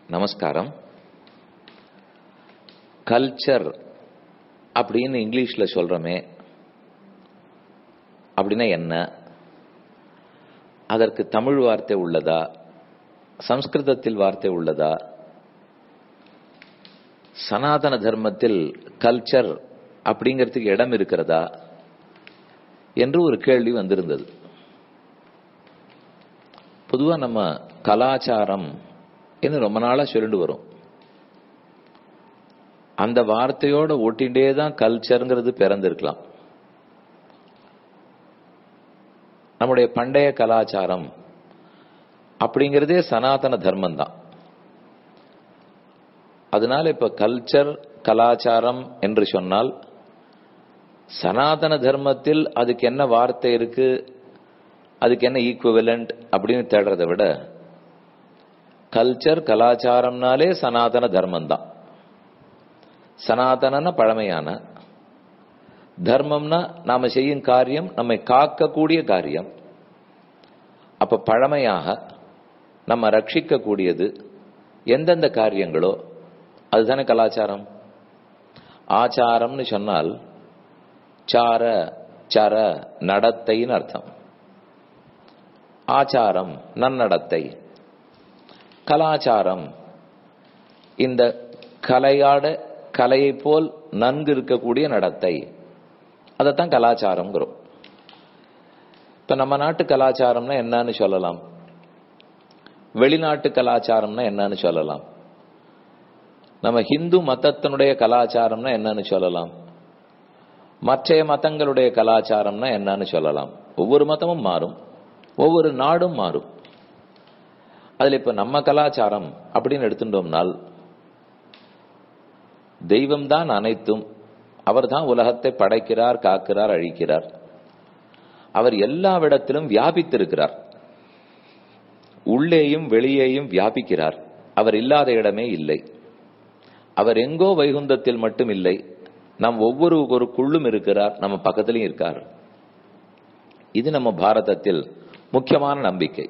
நமஸ்காரம் கல்ச்சர் அப்படின்னு இங்கிலீஷ்ல சொல்றோமே அப்படின்னா என்ன அதற்கு தமிழ் வார்த்தை உள்ளதா சம்ஸ்கிருதத்தில் வார்த்தை உள்ளதா சனாதன தர்மத்தில் கல்ச்சர் அப்படிங்கிறதுக்கு இடம் இருக்கிறதா என்று ஒரு கேள்வி வந்திருந்தது பொதுவா நம்ம கலாச்சாரம் என்று ரொம்ப நாளா சொல்லிட்டு வரும் அந்த வார்த்தையோட ஒட்டிண்டே தான் கல்ச்சருங்கிறது பிறந்திருக்கலாம் நம்முடைய பண்டைய கலாச்சாரம் அப்படிங்கிறதே சனாதன தர்மம் தான் அதனால இப்ப கல்ச்சர் கலாச்சாரம் என்று சொன்னால் சனாதன தர்மத்தில் அதுக்கு என்ன வார்த்தை இருக்கு அதுக்கு என்ன ஈக்குவலண்ட் அப்படின்னு தேடுறதை விட கல்ச்சர் கலாச்சாரம்னாலே சனாதன தர்மம் தான் சனாதன பழமையான தர்மம்னா நாம செய்யும் காரியம் நம்மை காக்கக்கூடிய காரியம் அப்ப பழமையாக நம்ம ரட்சிக்க கூடியது எந்தெந்த காரியங்களோ அதுதானே கலாச்சாரம் ஆச்சாரம்னு சொன்னால் சார சர நடத்தைன்னு அர்த்தம் ஆச்சாரம் நன்னடத்தை கலாச்சாரம் இந்த கலையாட கலையை போல் நன்கு இருக்கக்கூடிய நடத்தை அதைத்தான் கலாச்சாரம்ங்கிறோம் இப்ப நம்ம நாட்டு கலாச்சாரம்னா என்னன்னு சொல்லலாம் வெளிநாட்டு கலாச்சாரம்னா என்னன்னு சொல்லலாம் நம்ம ஹிந்து மதத்தினுடைய கலாச்சாரம்னா என்னன்னு சொல்லலாம் மற்ற மதங்களுடைய கலாச்சாரம்னா என்னன்னு சொல்லலாம் ஒவ்வொரு மதமும் மாறும் ஒவ்வொரு நாடும் மாறும் அதுல இப்ப நம்ம கலாச்சாரம் அப்படின்னு எடுத்துட்டோம்னால் தெய்வம் தான் அனைத்தும் அவர் தான் உலகத்தை படைக்கிறார் காக்கிறார் அழிக்கிறார் அவர் எல்லாவிடத்திலும் வியாபித்திருக்கிறார் உள்ளேயும் வெளியேயும் வியாபிக்கிறார் அவர் இல்லாத இடமே இல்லை அவர் எங்கோ வைகுந்தத்தில் மட்டும் இல்லை நம் ஒவ்வொரு ஒரு குள்ளும் இருக்கிறார் நம்ம பக்கத்திலையும் இருக்கார் இது நம்ம பாரதத்தில் முக்கியமான நம்பிக்கை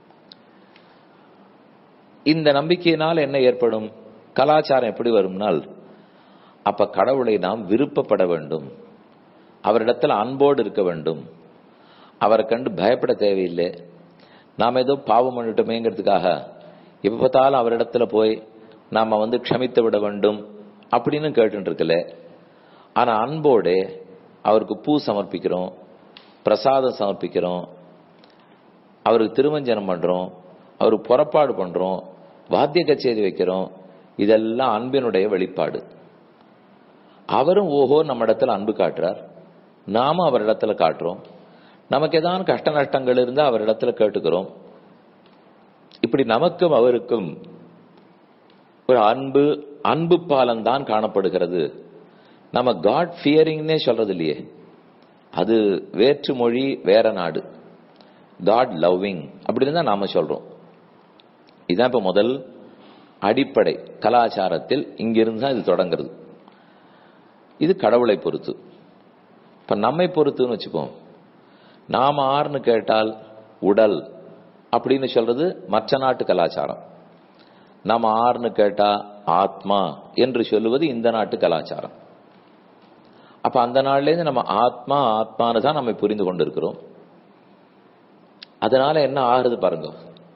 இந்த நம்பிக்கையினால் என்ன ஏற்படும் கலாச்சாரம் எப்படி வரும்னால் அப்ப கடவுளை நாம் விருப்பப்பட வேண்டும் அவரிடத்தில் அன்போடு இருக்க வேண்டும் அவரை கண்டு பயப்பட தேவையில்லை நாம் ஏதோ பாவம் பண்ணிட்டோமேங்கிறதுக்காக எப்ப பார்த்தாலும் அவரிடத்துல போய் நாம வந்து க்ஷமித்து விட வேண்டும் அப்படின்னு கேட்டு இருக்கல ஆனா அன்போடு அவருக்கு பூ சமர்ப்பிக்கிறோம் பிரசாதம் சமர்ப்பிக்கிறோம் அவருக்கு திருமஞ்சனம் பண்றோம் அவருக்கு புறப்பாடு பண்றோம் வாத்திய கச்சேரி வைக்கிறோம் இதெல்லாம் அன்பினுடைய வெளிப்பாடு அவரும் ஓஹோ நம்ம இடத்துல அன்பு காட்டுறார் நாம அவரிடத்துல காட்டுறோம் நமக்கு ஏதாவது கஷ்ட நஷ்டங்கள் இருந்தா அவரிடத்துல கேட்டுக்கிறோம் இப்படி நமக்கும் அவருக்கும் ஒரு அன்பு அன்பு பாலம் தான் காணப்படுகிறது நம்ம காட் ஃபியரிங்னே சொல்றது இல்லையே அது வேற்று மொழி வேற நாடு காட் லவ்விங் அப்படின்னு தான் நாம சொல்றோம் இதுதான் இப்ப முதல் அடிப்படை கலாச்சாரத்தில் இங்கிருந்து தான் இது தொடங்குறது இது கடவுளை பொறுத்து இப்ப நம்மை பொறுத்துன்னு வச்சுப்போம் நாம ஆறுன்னு கேட்டால் உடல் அப்படின்னு சொல்றது மற்ற நாட்டு கலாச்சாரம் நாம ஆறுன்னு கேட்டா ஆத்மா என்று சொல்லுவது இந்த நாட்டு கலாச்சாரம் அப்ப அந்த நாள்லேருந்து நம்ம ஆத்மா ஆத்மானு தான் நம்ம புரிந்து கொண்டிருக்கிறோம் அதனால என்ன ஆகுது பாருங்க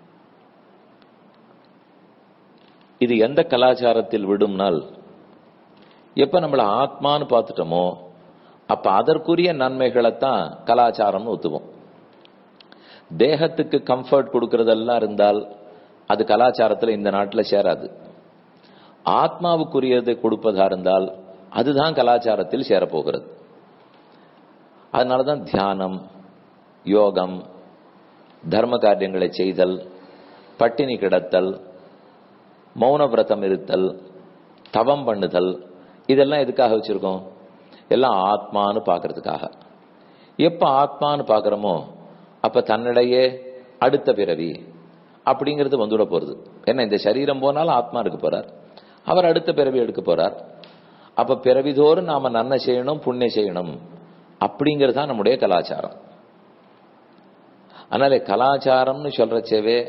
இது எந்த கலாச்சாரத்தில் விடும்னால் எப்ப நம்மள ஆத்மான்னு பார்த்துட்டோமோ அப்ப அதற்குரிய நன்மைகளைத்தான் கலாச்சாரம்னு ஒத்துவோம் தேகத்துக்கு கம்ஃபர்ட் கொடுக்கறதெல்லாம் இருந்தால் அது கலாச்சாரத்துல இந்த நாட்டில் சேராது ஆத்மாவுக்குரியதை கொடுப்பதா இருந்தால் அதுதான் கலாச்சாரத்தில் சேரப்போகிறது அதனாலதான் தியானம் யோகம் தர்ம காரியங்களை செய்தல் பட்டினி கிடத்தல் மௌன விரதம் இருத்தல் தவம் பண்ணுதல் இதெல்லாம் எதுக்காக வச்சிருக்கோம் எல்லாம் ஆத்மான்னு பாக்குறதுக்காக எப்ப ஆத்மான்னு பாக்குறோமோ அப்ப தன்னிடையே அடுத்த பிறவி அப்படிங்கிறது வந்துட போறது என்ன இந்த சரீரம் போனாலும் ஆத்மா எடுக்க போறார் அவர் அடுத்த பிறவி எடுக்க போறார் அப்ப பிறவிதோறும் நாம நன்மை செய்யணும் புண்ணியம் செய்யணும் அப்படிங்கிறது தான் நம்முடைய கலாச்சாரம் அதனால கலாச்சாரம்னு சொல்றச்சேவே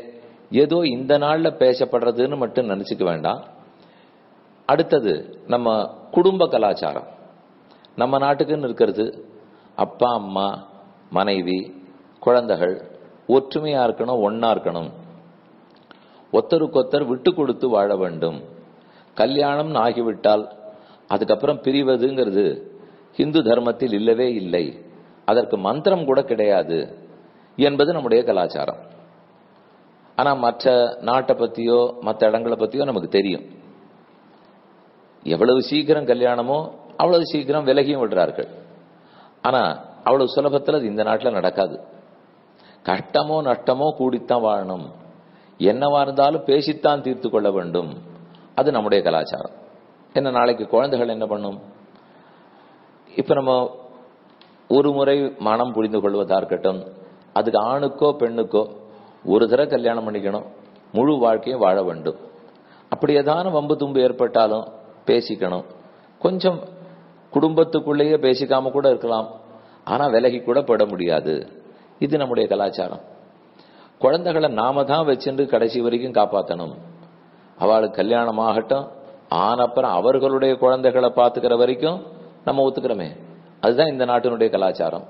ஏதோ இந்த நாள்ல பேசப்படுறதுன்னு மட்டும் நினைச்சுக்க வேண்டாம் அடுத்தது நம்ம குடும்ப கலாச்சாரம் நம்ம நாட்டுக்குன்னு இருக்கிறது அப்பா அம்மா மனைவி குழந்தைகள் ஒற்றுமையா இருக்கணும் ஒன்னா இருக்கணும் ஒத்தருக்கொத்தர் விட்டு கொடுத்து வாழ வேண்டும் கல்யாணம்னு ஆகிவிட்டால் அதுக்கப்புறம் பிரிவதுங்கிறது இந்து தர்மத்தில் இல்லவே இல்லை அதற்கு மந்திரம் கூட கிடையாது என்பது நம்முடைய கலாச்சாரம் ஆனா மற்ற நாட்டை பத்தியோ மற்ற இடங்களை பத்தியோ நமக்கு தெரியும் எவ்வளவு சீக்கிரம் கல்யாணமோ அவ்வளவு சீக்கிரம் விலகியும் விடுறார்கள் ஆனா அவ்வளவு சுலபத்தில் அது இந்த நாட்டில் நடக்காது கஷ்டமோ நஷ்டமோ கூடித்தான் வாழணும் என்னவா இருந்தாலும் பேசித்தான் தீர்த்து கொள்ள வேண்டும் அது நம்முடைய கலாச்சாரம் என்ன நாளைக்கு குழந்தைகள் என்ன பண்ணும் இப்ப நம்ம ஒரு முறை மனம் புரிந்து கொள்வதா இருக்கட்டும் அதுக்கு ஆணுக்கோ பெண்ணுக்கோ ஒரு தடவை கல்யாணம் பண்ணிக்கணும் முழு வாழ்க்கையும் வாழ வேண்டும் அப்படி ஏதான வம்பு தும்பு ஏற்பட்டாலும் பேசிக்கணும் கொஞ்சம் குடும்பத்துக்குள்ளேயே பேசிக்காம கூட இருக்கலாம் ஆனா விலகி கூட பட முடியாது இது நம்முடைய கலாச்சாரம் குழந்தைகளை நாம தான் வச்சுட்டு கடைசி வரைக்கும் காப்பாற்றணும் அவளுக்கு கல்யாணம் ஆகட்டும் ஆனப்புறம் அவர்களுடைய குழந்தைகளை பார்த்துக்கிற வரைக்கும் நம்ம ஒத்துக்கிறோமே அதுதான் இந்த நாட்டினுடைய கலாச்சாரம்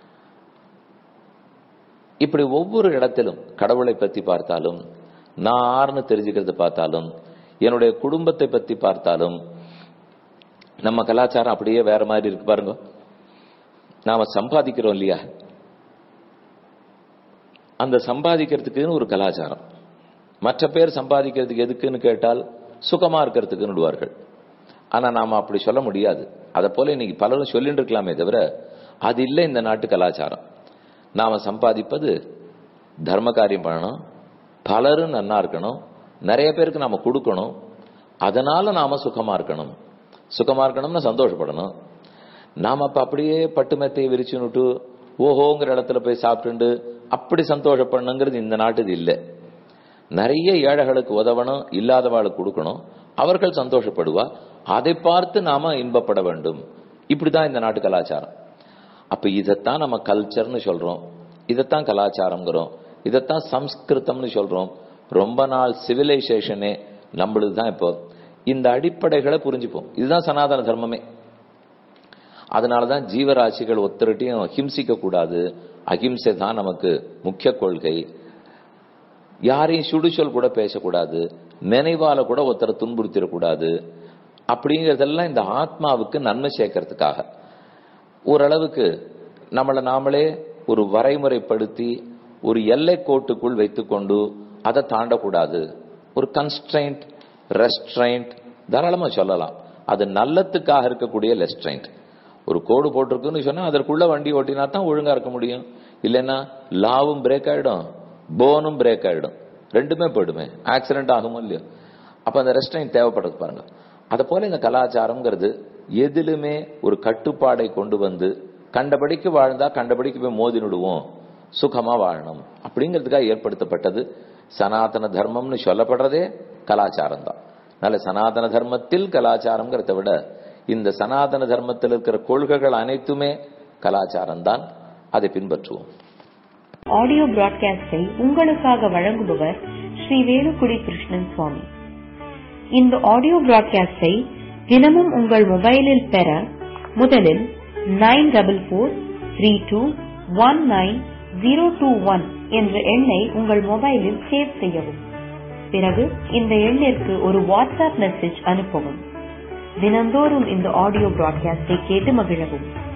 இப்படி ஒவ்வொரு இடத்திலும் கடவுளை பத்தி பார்த்தாலும் நான் ஆறுன்னு தெரிஞ்சுக்கிறது பார்த்தாலும் என்னுடைய குடும்பத்தை பத்தி பார்த்தாலும் நம்ம கலாச்சாரம் அப்படியே வேற மாதிரி இருக்கு பாருங்க நாம சம்பாதிக்கிறோம் இல்லையா அந்த சம்பாதிக்கிறதுக்குன்னு ஒரு கலாச்சாரம் மற்ற பேர் சம்பாதிக்கிறதுக்கு எதுக்குன்னு கேட்டால் சுகமா இருக்கிறதுக்குன்னு விடுவார்கள் ஆனா நாம அப்படி சொல்ல முடியாது அதை போல இன்னைக்கு பலரும் சொல்லிட்டு இருக்கலாமே தவிர அது இல்லை இந்த நாட்டு கலாச்சாரம் நாம சம்பாதிப்பது தர்ம காரியம் பண்ணணும் பலரும் நன்னா இருக்கணும் நிறைய பேருக்கு நாம கொடுக்கணும் அதனால நாம சுகமா இருக்கணும் சுகமா இருக்கணும்னு சந்தோஷப்படணும் நாம அப்ப அப்படியே பட்டு மெத்தையை விரிச்சுன்னுட்டு ஓஹோங்கிற இடத்துல போய் சாப்பிட்டுண்டு அப்படி சந்தோஷப்படணுங்கிறது இந்த நாட்டுது இல்லை நிறைய ஏழைகளுக்கு உதவணும் இல்லாதவாளுக்கு கொடுக்கணும் அவர்கள் சந்தோஷப்படுவா அதை பார்த்து நாம இன்பப்பட வேண்டும் இப்படிதான் இந்த நாட்டு கலாச்சாரம் அப்ப இதைத்தான் நம்ம கல்ச்சர்னு சொல்றோம் இதைத்தான் கலாச்சாரம்ங்கிறோம் இதைத்தான் சம்ஸ்கிருதம்னு சொல்றோம் ரொம்ப நாள் சிவிலைசேஷனே நம்மளுது தான் இப்போ இந்த அடிப்படைகளை புரிஞ்சுப்போம் இதுதான் சனாதன தர்மமே அதனாலதான் ஜீவராசிகள் ஒத்தரட்டையும் ஹிம்சிக்க கூடாது அகிம்சை தான் நமக்கு முக்கிய கொள்கை யாரையும் சுடுசொல் கூட பேசக்கூடாது நினைவால கூட ஒருத்தரை துன்புறுத்திடக்கூடாது அப்படிங்கறதெல்லாம் இந்த ஆத்மாவுக்கு நன்மை சேர்க்கறதுக்காக ஓரளவுக்கு நம்மளை நாமளே ஒரு வரைமுறைப்படுத்தி ஒரு எல்லை கோட்டுக்குள் வைத்துக்கொண்டு அதை தாண்டக்கூடாது ஒரு கன்ஸ்ட்ரைண்ட் ரெஸ்ட்ரைண்ட் தாராளமா சொல்லலாம் அது நல்லத்துக்காக இருக்கக்கூடிய லெஸ்ட்ரைண்ட் ஒரு கோடு போட்டிருக்குன்னு சொன்னா அதற்குள்ள வண்டி ஓட்டினா தான் ஒழுங்கா இருக்க முடியும் இல்லைன்னா லாவும் பிரேக் ஆயிடும் போனும் பிரேக் ஆயிடும் ரெண்டுமே போயிடுமே ஆக்சிடென்ட் ஆகுமோ இல்லையோ அப்ப அந்த ரெஸ்ட்ரைண்ட் தேவைப்படுறது பாருங்க அதை போல இந்த கலாச்சாரம்ங்கிறது எதிலுமே ஒரு கட்டுப்பாடை கொண்டு வந்து கண்டபடிக்கு வாழ்ந்தா கண்டபடிக்கு போய் மோதினுடுவோம் சுகமா வாழணும் அப்படிங்கிறதுக்காக ஏற்படுத்தப்பட்டது சனாதன தர்மம்னு சொல்லப்படுறதே கலாச்சாரம் தான் அதனால சனாதன தர்மத்தில் கலாச்சாரம்ங்கிறத விட இந்த சனாதன தர்மத்தில் இருக்கிற கொள்கைகள் அனைத்துமே கலாச்சாரம் தான் அதை பின்பற்றுவோம் ஆடியோ பிராட்காஸ்டை உங்களுக்காக வழங்குபவர் ஸ்ரீ வேலுக்குடி கிருஷ்ணன் சுவாமி இந்த ஆடியோ பிராட்காஸ்டை தினமும் உங்கள் மொபைலில் பெற முதலில் nine double four three two one nine zero two one என்ற எண்ணை உங்கள் மொபைலில் சேவ் செய்யவும் பிறகு இந்த எண்ணிற்கு ஒரு வாட்ஸ்அப் மெசேஜ் அனுப்பவும் தினந்தோறும் இந்த ஆடியோ பிராட்காஸ்டை கேட்டு மகிழவும்